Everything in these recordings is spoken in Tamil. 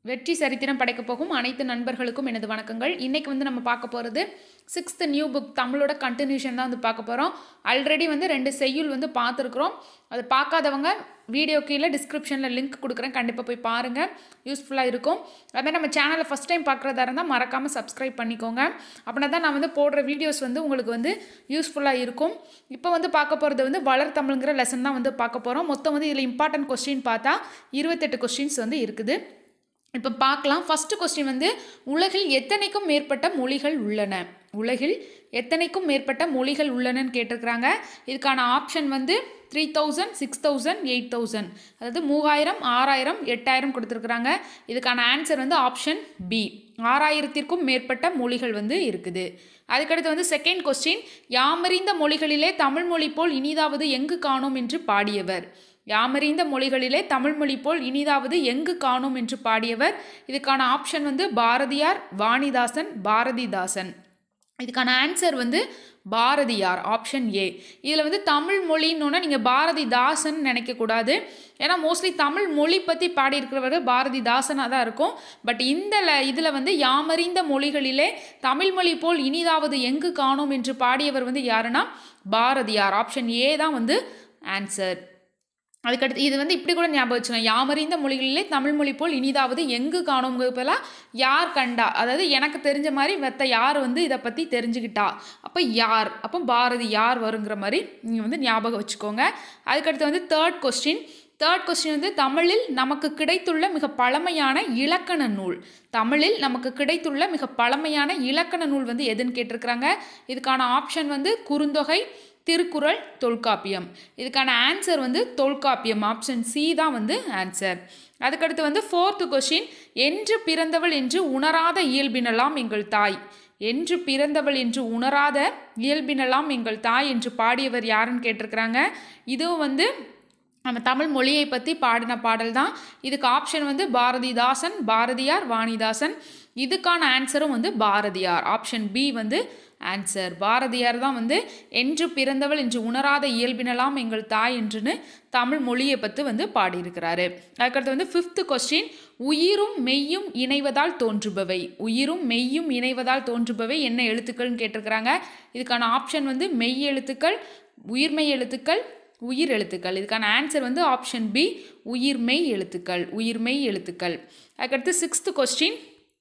வெற்றி சரித்திரம் படைக்கப் போகும் அனைத்து நண்பர்களுக்கும் எனது வணக்கங்கள் இன்னைக்கு வந்து நம்ம பார்க்க போகிறது சிக்ஸ்த் நியூ புக் தமிழோட கண்டினியூஷன் தான் வந்து பார்க்க போகிறோம் ஆல்ரெடி வந்து ரெண்டு செய்யுள் வந்து பார்த்துருக்குறோம் அது பார்க்காதவங்க வீடியோ கீழே டிஸ்கிரிப்ஷனில் லிங்க் கொடுக்குறேன் கண்டிப்பாக போய் பாருங்கள் யூஸ்ஃபுல்லாக இருக்கும் அதுமாதிரி நம்ம சேனலை ஃபஸ்ட் டைம் பார்க்குறதா இருந்தால் மறக்காமல் சப்ஸ்கிரைப் பண்ணிக்கோங்க அப்படின்னா தான் நான் வந்து போடுற வீடியோஸ் வந்து உங்களுக்கு வந்து யூஸ்ஃபுல்லாக இருக்கும் இப்போ வந்து பார்க்க போகிறது வந்து வளர் தமிழ்ங்கிற லெசன் தான் வந்து பார்க்க போகிறோம் மொத்தம் வந்து இதில் இம்பார்ட்டன்ட் கொஸ்டின் பார்த்தா இருபத்தெட்டு கொஸ்டின்ஸ் வந்து இருக்குது இப்போ பார்க்கலாம் ஃபஸ்ட்டு கொஸ்டின் வந்து உலகில் எத்தனைக்கும் மேற்பட்ட மொழிகள் உள்ளன உலகில் எத்தனைக்கும் மேற்பட்ட மொழிகள் உள்ளனன்னு கேட்டிருக்கிறாங்க இதுக்கான ஆப்ஷன் வந்து three thousand six thousand eight thousand அதாவது மூவாயிரம் ஆறாயிரம் எட்டாயிரம் கொடுத்துருக்குறாங்க இதுக்கான ஆன்சர் வந்து ஆப்ஷன் பி ஆறாயிரத்திற்கும் மேற்பட்ட மொழிகள் வந்து இருக்குது அதுக்கடுத்து வந்து செகண்ட் கொஸ்டின் யாமறிந்த மொழிகளிலே தமிழ் மொழி போல் இனிதாவது எங்கு காணோம் என்று பாடியவர் யாமறிந்த மொழிகளிலே தமிழ்மொழி போல் இனிதாவது எங்கு காணோம் என்று பாடியவர் இதுக்கான ஆப்ஷன் வந்து பாரதியார் வாணிதாசன் பாரதிதாசன் இதுக்கான ஆன்சர் வந்து பாரதியார் ஆப்ஷன் ஏ இதில் வந்து தமிழ் மொழின்னு நீங்கள் பாரதிதாசன் நினைக்கக்கூடாது ஏன்னா மோஸ்ட்லி தமிழ் மொழி பற்றி பாடியிருக்கிறவர் பாரதிதாசனாக தான் இருக்கும் பட் இந்த இதில் வந்து யாமறிந்த மொழிகளிலே தமிழ் மொழி போல் இனிதாவது எங்கு காணோம் என்று பாடியவர் வந்து யாருன்னா பாரதியார் ஆப்ஷன் ஏ தான் வந்து ஆன்சர் அதுக்கடுத்து இது வந்து இப்படி கூட ஞாபகம் வச்சுக்கோங்க யாமறிந்த மொழிகளிலே தமிழ் மொழி போல் இனிதாவது எங்கு காணுங்கிறப்பெல்லாம் யார் கண்டா அதாவது எனக்கு தெரிஞ்ச மாதிரி மற்ற யார் வந்து இதை பற்றி தெரிஞ்சுக்கிட்டா அப்போ யார் அப்போ பாரதி யார் வருங்கிற மாதிரி நீங்கள் வந்து ஞாபகம் வச்சுக்கோங்க அதுக்கடுத்து வந்து தேர்ட் கொஸ்டின் தேர்ட் கொஸ்டின் வந்து தமிழில் நமக்கு கிடைத்துள்ள மிக பழமையான இலக்கண நூல் தமிழில் நமக்கு கிடைத்துள்ள மிக பழமையான இலக்கண நூல் வந்து எதுன்னு கேட்டிருக்கிறாங்க இதுக்கான ஆப்ஷன் வந்து குறுந்தொகை திருக்குறள் தொல்காப்பியம் இதுக்கான ஆன்சர் வந்து தொல்காப்பியம் ஆப்ஷன் சி தான் வந்து ஆன்சர் அதுக்கடுத்து வந்து ஃபோர்த்து கொஷின் என்று பிறந்தவள் என்று உணராத இயல்பினலாம் எங்கள் தாய் என்று பிறந்தவள் என்று உணராத இயல்பினலாம் எங்கள் தாய் என்று பாடியவர் யாருன்னு கேட்டிருக்கிறாங்க இதுவும் வந்து நம்ம தமிழ் மொழியை பற்றி பாடின பாடல் தான் இதுக்கு ஆப்ஷன் வந்து பாரதிதாசன் பாரதியார் வாணிதாசன் இதுக்கான ஆன்சரும் வந்து பாரதியார் ஆப்ஷன் பி வந்து ஆன்சர் பாரதியார் தான் வந்து என்று பிறந்தவள் என்று உணராத இயல்பினலாம் எங்கள் தாய் என்றுன்னு தமிழ் மொழியை பற்றி வந்து பாடியிருக்கிறாரு அதுக்கடுத்து வந்து ஃபிஃப்த்து கொஸ்டின் உயிரும் மெய்யும் இணைவதால் தோன்றுபவை உயிரும் மெய்யும் இணைவதால் தோன்றுபவை என்ன எழுத்துக்கள்னு கேட்டிருக்கிறாங்க இதுக்கான ஆப்ஷன் வந்து மெய் எழுத்துக்கள் உயிர்மெய் எழுத்துக்கள் உயிர் எழுத்துக்கள் இதுக்கான ஆன்சர் வந்து ஆப்ஷன் பி உயிர்மெய் எழுத்துக்கள் உயிர்மெய் எழுத்துக்கள் அதுக்கடுத்து சிக்ஸ்த்து கொஸ்டின்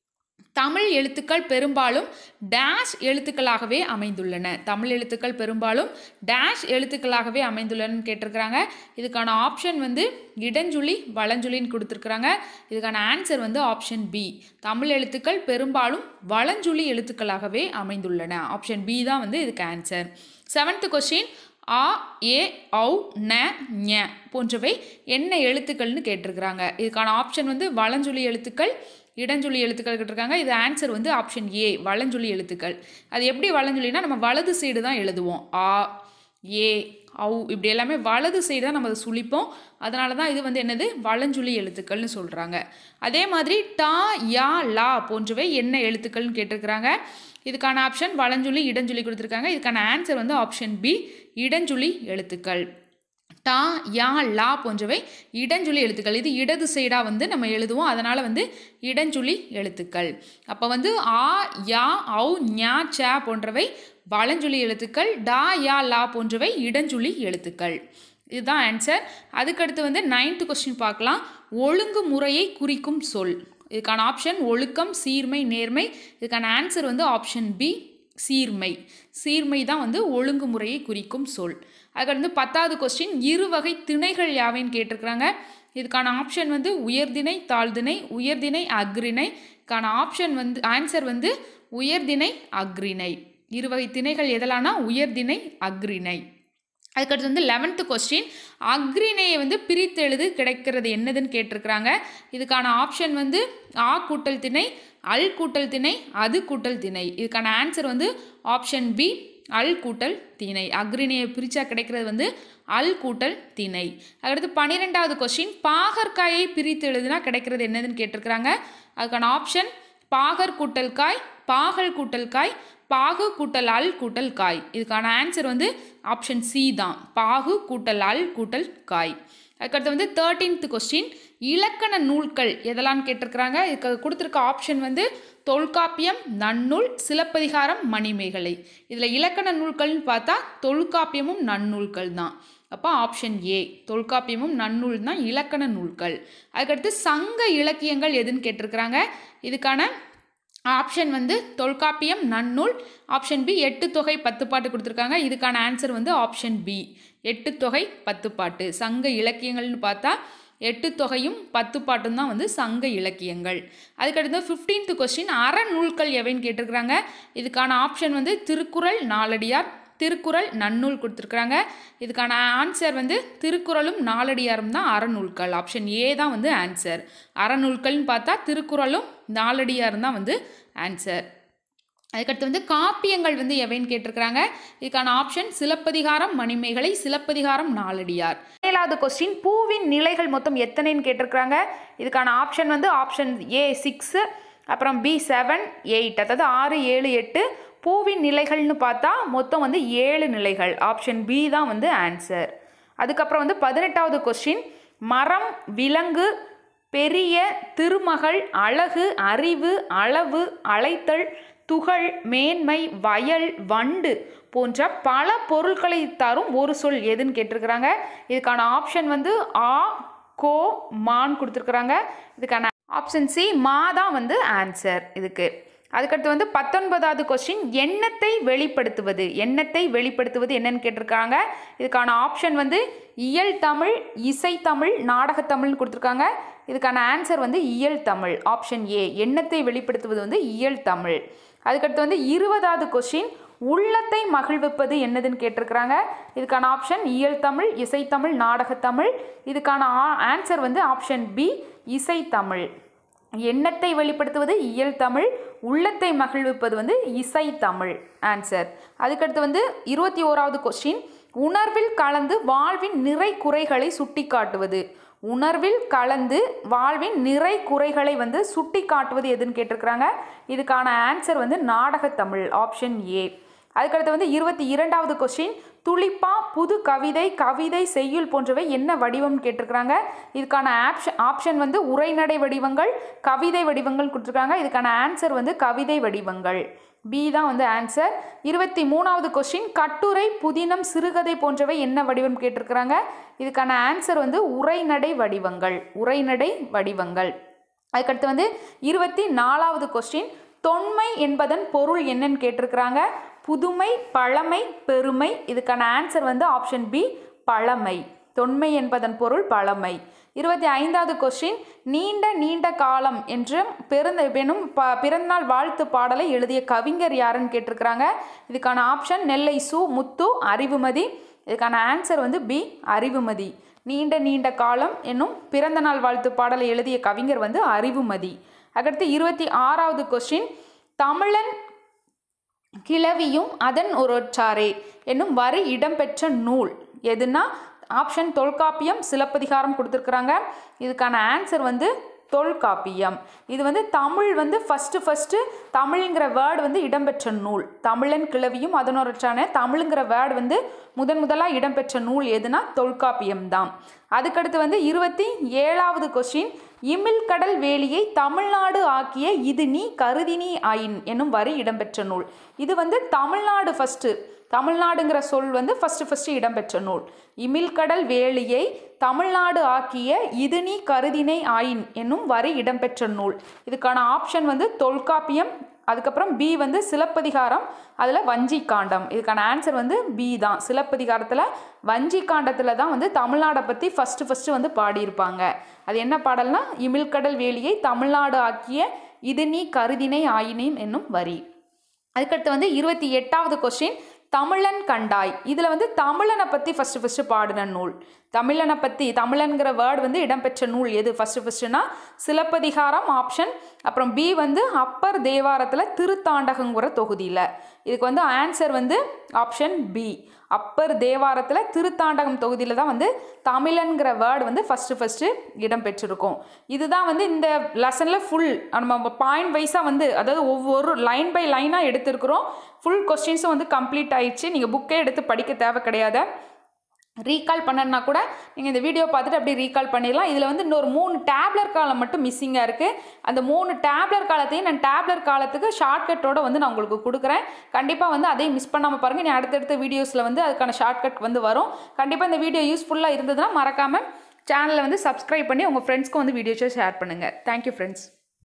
தமிழ் எழுத்துக்கள் பெரும்பாலும் டேஷ் எழுத்துக்களாகவே அமைந்துள்ளன தமிழ் எழுத்துக்கள் பெரும்பாலும் டேஷ் எழுத்துக்களாகவே அமைந்துள்ளனன்னு கேட்டிருக்கிறாங்க இதுக்கான ஆப்ஷன் வந்து இடஞ்சுழி வளஞ்சுழின்னு கொடுத்துருக்குறாங்க இதுக்கான ஆன்சர் வந்து ஆப்ஷன் பி தமிழ் எழுத்துக்கள் பெரும்பாலும் வளஞ்சுழி எழுத்துக்களாகவே அமைந்துள்ளன ஆப்ஷன் பி தான் வந்து இதுக்கு ஆன்சர் செவன்த்து கொஸ்டின் ஆ ஏ ஔ ந ஞ போன்றவை என்ன எழுத்துக்கள்னு கேட்டிருக்கிறாங்க இதுக்கான ஆப்ஷன் வந்து வளஞ்சுழி எழுத்துக்கள் இடஞ்சுழி எழுத்துக்கள் கேட்டிருக்காங்க இது ஆன்சர் வந்து ஆப்ஷன் ஏ வளஞ்சுழி எழுத்துக்கள் அது எப்படி வளஞ்சுழினா நம்ம வலது சைடு தான் எழுதுவோம் ஆ ஏ ஔ இப்படி எல்லாமே வலது சைடு தான் நம்ம அதை சுழிப்போம் அதனால தான் இது வந்து என்னது வளஞ்சுழி எழுத்துக்கள்னு சொல்கிறாங்க அதே மாதிரி டா யா லா போன்றவை என்ன எழுத்துக்கள்னு கேட்டிருக்கிறாங்க இதுக்கான ஆப்ஷன் வளஞ்சுழி இடஞ்சுழி கொடுத்துருக்காங்க இதுக்கான ஆன்சர் வந்து ஆப்ஷன் பி இடஞ்சுழி எழுத்துக்கள் டா யா லா போன்றவை இடஞ்சுழி எழுத்துக்கள் இது இடது சைடாக வந்து நம்ம எழுதுவோம் அதனால் வந்து இடஞ்சுழி எழுத்துக்கள் அப்போ வந்து ஆ யா ஔ ஞா ச போன்றவை வளஞ்சுழி எழுத்துக்கள் டா யா லா போன்றவை இடஞ்சுழி எழுத்துக்கள் இதுதான் ஆன்சர் அதுக்கடுத்து வந்து நைன்த்து கொஸ்டின் பார்க்கலாம் ஒழுங்கு முறையை குறிக்கும் சொல் இதுக்கான ஆப்ஷன் ஒழுக்கம் சீர்மை நேர்மை இதுக்கான ஆன்சர் வந்து ஆப்ஷன் பி சீர்மை சீர்மை தான் வந்து ஒழுங்குமுறையை குறிக்கும் சொல் அதுக்கடுத்து பத்தாவது கொஸ்டின் இரு வகை திணைகள் யாவைன்னு கேட்டிருக்கிறாங்க இதுக்கான ஆப்ஷன் வந்து உயர்திணை தாழ்திணை உயர்திணை அக்ரிணை இதுக்கான ஆப்ஷன் வந்து ஆன்சர் வந்து உயர்திணை அக்ரிணை இரு வகை திணைகள் எதலானா உயர்திணை அக்ரிணை அதுக்கடுத்து வந்து லெவன்த்து கொஸ்டின் அக்ரிணையை வந்து பிரித்து எழுது கிடைக்கிறது என்னதுன்னு கேட்டிருக்கிறாங்க இதுக்கான ஆப்ஷன் வந்து ஆ கூட்டல் திணை அல் கூட்டல் திணை அது கூட்டல் திணை இதுக்கான ஆன்சர் வந்து ஆப்ஷன் பி அல் கூட்டல் திணை அக்ரிணையை பிரித்தா கிடைக்கிறது வந்து அல் கூட்டல் திணை அதுக்கடுத்து பன்னிரெண்டாவது கொஸ்டின் பாகற்காயை பிரித்து எழுதுனா கிடைக்கிறது என்னதுன்னு கேட்டிருக்கிறாங்க அதுக்கான ஆப்ஷன் பாகர் கூட்டல் காய் பாகல் கூட்டல் காய் பாகு கூட்டல் அல் கூட்டல் காய் இதுக்கான ஆன்சர் வந்து ஆப்ஷன் சி தான் பாகு கூட்டல் அல் கூட்டல் காய் அதுக்கடுத்து வந்து தேர்ட்டீன்த் கொஸ்டின் இலக்கண நூல்கள் எதெல்லாம் கேட்டிருக்கிறாங்க இதுக்கு கொடுத்துருக்க ஆப்ஷன் வந்து தொல்காப்பியம் நன்னூல் சிலப்பதிகாரம் மணிமேகலை இதில் இலக்கண நூல்கள்னு பார்த்தா தொல்காப்பியமும் நன்னூல்கள் தான் அப்போ ஆப்ஷன் ஏ தொல்காப்பியமும் நன்னூல் தான் இலக்கண நூல்கள் அதுக்கடுத்து சங்க இலக்கியங்கள் எதுன்னு கேட்டிருக்கிறாங்க இதுக்கான ஆப்ஷன் வந்து தொல்காப்பியம் நன்னூல் ஆப்ஷன் பி எட்டு தொகை பத்து பாட்டு கொடுத்துருக்காங்க இதுக்கான ஆன்சர் வந்து ஆப்ஷன் பி எட்டு தொகை பத்து பாட்டு சங்க இலக்கியங்கள்னு பார்த்தா எட்டு தொகையும் பத்து பாட்டும் தான் வந்து சங்க இலக்கியங்கள் அதுக்கடுத்து ஃபிஃப்டீன்த் கொஸ்டின் அறநூல்கள் எவைன்னு கேட்டிருக்கிறாங்க இதுக்கான ஆப்ஷன் வந்து திருக்குறள் நாலடியார் திருக்குறள் நன்னூல் கொடுத்துருக்குறாங்க இதுக்கான ஆன்சர் வந்து திருக்குறளும் நாலடியாரும் தான் அறநூல்கள் ஆப்ஷன் ஏ தான் வந்து ஆன்சர் அறநூல்கள்னு பார்த்தா திருக்குறளும் நாலடியாரும் தான் வந்து ஆன்சர் அதுக்கடுத்து வந்து காப்பியங்கள் வந்து எவைன்னு கேட்டிருக்கிறாங்க இதுக்கான ஆப்ஷன் சிலப்பதிகாரம் மணிமேகலை சிலப்பதிகாரம் நாலடியார் ஏழாவது கொஸ்டின் பூவின் நிலைகள் மொத்தம் எத்தனைன்னு கேட்டிருக்கிறாங்க இதுக்கான ஆப்ஷன் வந்து ஆப்ஷன் ஏ சிக்ஸு அப்புறம் பி செவன் எயிட் அதாவது ஆறு ஏழு எட்டு பூவின் நிலைகள்னு பார்த்தா மொத்தம் வந்து ஏழு நிலைகள் ஆப்ஷன் பி தான் வந்து ஆன்சர் அதுக்கப்புறம் வந்து பதினெட்டாவது கொஸ்டின் மரம் விலங்கு பெரிய திருமகள் அழகு அறிவு அளவு அழைத்தல் துகள் மேன்மை வயல் வண்டு போன்ற பல பொருட்களை தரும் ஒரு சொல் எதுன்னு கேட்டிருக்கிறாங்க இதுக்கான ஆப்ஷன் வந்து ஆ கோ மான் கொடுத்துருக்குறாங்க இதுக்கான ஆப்ஷன் சி மா தான் வந்து ஆன்சர் இதுக்கு அதுக்கடுத்து வந்து பத்தொன்பதாவது கொஸ்டின் எண்ணத்தை வெளிப்படுத்துவது எண்ணத்தை வெளிப்படுத்துவது என்னன்னு கேட்டிருக்காங்க இதுக்கான ஆப்ஷன் வந்து இயல் தமிழ் இசை தமிழ் நாடகத்தமிழ்னு கொடுத்துருக்காங்க இதுக்கான ஆன்சர் வந்து இயல் தமிழ் ஆப்ஷன் ஏ எண்ணத்தை வெளிப்படுத்துவது வந்து இயல் தமிழ் அதுக்கடுத்து வந்து இருபதாவது கொஸ்டின் உள்ளத்தை மகிழ்விப்பது என்னதுன்னு கேட்டிருக்கிறாங்க இதுக்கான ஆப்ஷன் இயல் தமிழ் இசைத்தமிழ் நாடகத்தமிழ் இதுக்கான ஆன்சர் வந்து ஆப்ஷன் பி இசைத்தமிழ் எண்ணத்தை வெளிப்படுத்துவது இயல் தமிழ் உள்ளத்தை மகிழ்விப்பது வந்து இசை தமிழ் ஆன்சர் அதுக்கடுத்து வந்து இருபத்தி ஓராவது கொஸ்டின் உணர்வில் கலந்து வாழ்வின் நிறை குறைகளை சுட்டி காட்டுவது உணர்வில் கலந்து வாழ்வின் நிறை குறைகளை வந்து சுட்டி காட்டுவது எதுன்னு கேட்டிருக்கிறாங்க இதுக்கான ஆன்சர் வந்து நாடகத்தமிழ் ஆப்ஷன் ஏ அதுக்கடுத்து வந்து இருபத்தி இரண்டாவது கொஸ்டின் துளிப்பா புது கவிதை கவிதை செய்யுள் போன்றவை என்ன வடிவம்னு கேட்டிருக்கிறாங்க இதுக்கான ஆப்ஷன் ஆப்ஷன் வந்து உரைநடை வடிவங்கள் கவிதை வடிவங்கள் கொடுத்துருக்காங்க இதுக்கான ஆன்சர் வந்து கவிதை வடிவங்கள் பி தான் வந்து ஆன்சர் இருபத்தி மூணாவது கொஸ்டின் கட்டுரை புதினம் சிறுகதை போன்றவை என்ன வடிவம் கேட்டிருக்கிறாங்க இதுக்கான ஆன்சர் வந்து உரைநடை வடிவங்கள் உரைநடை வடிவங்கள் அதுக்கடுத்து வந்து இருபத்தி நாலாவது கொஸ்டின் தொன்மை என்பதன் பொருள் என்னன்னு கேட்டிருக்கிறாங்க புதுமை பழமை பெருமை இதுக்கான ஆன்சர் வந்து ஆப்ஷன் பி பழமை தொன்மை என்பதன் பொருள் பழமை இருபத்தி ஐந்தாவது கொஸ்டின் நீண்ட நீண்ட காலம் என்று பெருந்த எனும் ப பிறந்தநாள் வாழ்த்து பாடலை எழுதிய கவிஞர் யாருன்னு கேட்டிருக்கிறாங்க இதுக்கான ஆப்ஷன் நெல்லை சு முத்து அறிவுமதி இதுக்கான ஆன்சர் வந்து பி அறிவுமதி நீண்ட நீண்ட காலம் என்னும் பிறந்தநாள் வாழ்த்து பாடலை எழுதிய கவிஞர் வந்து அறிவுமதி அடுத்து இருபத்தி ஆறாவது கொஸ்டின் தமிழன் கிளவியும் அதன் ஒரொற்றாரே என்னும் வரி இடம்பெற்ற நூல் எதுனா ஆப்ஷன் தொல்காப்பியம் சிலப்பதிகாரம் கொடுத்துருக்குறாங்க இதுக்கான ஆன்சர் வந்து தொல்காப்பியம் இது வந்து தமிழ் வந்து ஃபஸ்ட்டு ஃபஸ்ட்டு தமிழ்ங்கிற வேர்டு வந்து இடம்பெற்ற நூல் தமிழன் கிளவியும் அதனொரற்றான தமிழுங்கிற வேர்டு வந்து முதன் முதலாக இடம்பெற்ற நூல் எதுனா தொல்காப்பியம் தான் அதுக்கடுத்து வந்து இருபத்தி ஏழாவது கொஸ்டின் இமில் கடல் வேலியை தமிழ்நாடு ஆக்கிய இது நீ கருதினி ஆயின் என்னும் வரி இடம்பெற்ற நூல் இது வந்து தமிழ்நாடு ஃபஸ்ட்டு தமிழ்நாடுங்கிற சொல் வந்து ஃபஸ்ட்டு ஃபஸ்ட்டு இடம்பெற்ற நூல் இமில்கடல் வேலியை தமிழ்நாடு ஆக்கிய இது நீ கருதினை ஆயின் என்னும் வரி இடம்பெற்ற நூல் இதுக்கான ஆப்ஷன் வந்து தொல்காப்பியம் அதுக்கப்புறம் பி வந்து சிலப்பதிகாரம் அதில் வஞ்சி காண்டம் இதுக்கான ஆன்சர் வந்து பி தான் சிலப்பதிகாரத்தில் வஞ்சி காண்டத்தில் தான் வந்து தமிழ்நாடை பற்றி ஃபஸ்ட்டு ஃபஸ்ட்டு வந்து பாடியிருப்பாங்க அது என்ன பாடல்னா இமிழ்கடல் வேலியை தமிழ்நாடு ஆக்கிய இது நீ கருதினை ஆயினேன் என்னும் வரி அதுக்கடுத்து வந்து இருபத்தி எட்டாவது கொஸ்டின் தமிழன் கண்டாய் இதில் வந்து தமிழனை பற்றி ஃபஸ்ட்டு ஃபஸ்ட்டு பாடின நூல் தமிழனை பற்றி தமிழன்கிற வேர்டு வந்து இடம்பெற்ற நூல் எது ஃபஸ்ட்டு ஃபஸ்ட்டுனா சிலப்பதிகாரம் ஆப்ஷன் அப்புறம் பி வந்து அப்பர் தேவாரத்தில் திருத்தாண்டகங்கிற தொகுதியில் இதுக்கு வந்து ஆன்சர் வந்து ஆப்ஷன் பி அப்பர் தேவாரத்தில் திருத்தாண்டகம் தொகுதியில் தான் வந்து தமிழன்கிற வேர்டு வந்து ஃபஸ்ட்டு ஃபஸ்ட்டு இடம்பெற்றிருக்கும் இதுதான் வந்து இந்த லெசனில் ஃபுல் நம்ம பாயிண்ட் வைஸாக வந்து அதாவது ஒவ்வொரு லைன் பை லைனாக எடுத்திருக்கிறோம் ஃபுல் கொஸ்டின்ஸும் வந்து கம்ப்ளீட் ஆயிடுச்சு நீங்கள் புக்கே எடுத்து படிக்க தேவை கிடையாது ரீகால் பண்ணணுன்னா கூட நீங்கள் இந்த வீடியோ பார்த்துட்டு அப்படியே ரீகால் பண்ணிடலாம் இதில் வந்து இன்னொரு மூணு டேப்லர் காலம் மட்டும் மிஸ்ஸிங்காக இருக்குது அந்த மூணு டேப்லர் காலத்தையும் நான் டேப்லர் காலத்துக்கு ஷார்ட்கட்டோட வந்து நான் உங்களுக்கு கொடுக்குறேன் கண்டிப்பாக வந்து அதையும் மிஸ் பண்ணாமல் பாருங்கள் நீ அடுத்தடுத்த வீடியோஸில் வந்து அதுக்கான ஷார்ட்கட் வந்து வரும் கண்டிப்பாக இந்த வீடியோ யூஸ்ஃபுல்லாக இருந்ததுன்னா மறக்காமல் சேனலை வந்து சப்ஸ்கிரைப் பண்ணி உங்கள் ஃப்ரெண்ட்ஸ்க்கும் வந்து வீடியோஸை ஷேர் பண்ணுங்கள் தேங்க்யூ ஃப்ரெண்ட்ஸ்